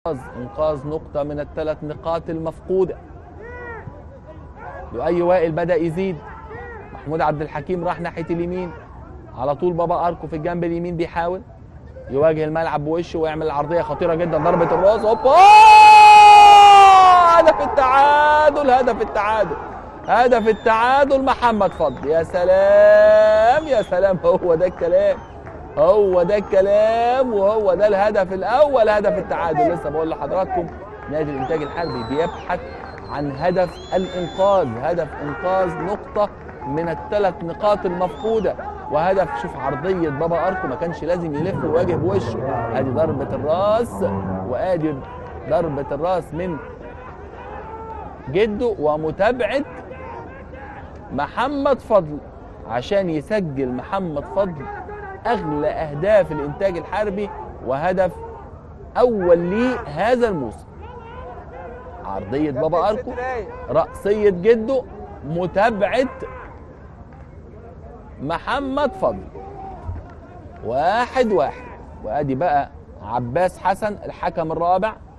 انقاذ نقطة من الثلاث نقاط المفقودة لؤي وائل بدأ يزيد محمود عبد الحكيم راح ناحية اليمين على طول بابا اركو في الجنب اليمين بيحاول يواجه الملعب بوشه ويعمل عرضية خطيرة جدا ضربة الراس هوبا هدف التعادل هدف التعادل هدف التعادل محمد فضل يا سلام يا سلام هو ده الكلام هو ده الكلام وهو ده الهدف الاول هدف التعادل لسه بقول لحضراتكم نادي الانتاج الحربي بيبحث عن هدف الانقاذ هدف انقاذ نقطه من الثلاث نقاط المفقوده وهدف شوف عرضيه بابا اركو ما كانش لازم يلف ويواجه بوشه ادي ضربه الراس وادي ضربه الراس من جده ومتابعه محمد فضل عشان يسجل محمد فضل اغلى اهداف الانتاج الحربي وهدف اول ليه هذا الموسم عرضيه بابا اركو رأسية جده متابعة محمد فضل واحد واحد وادي بقى عباس حسن الحكم الرابع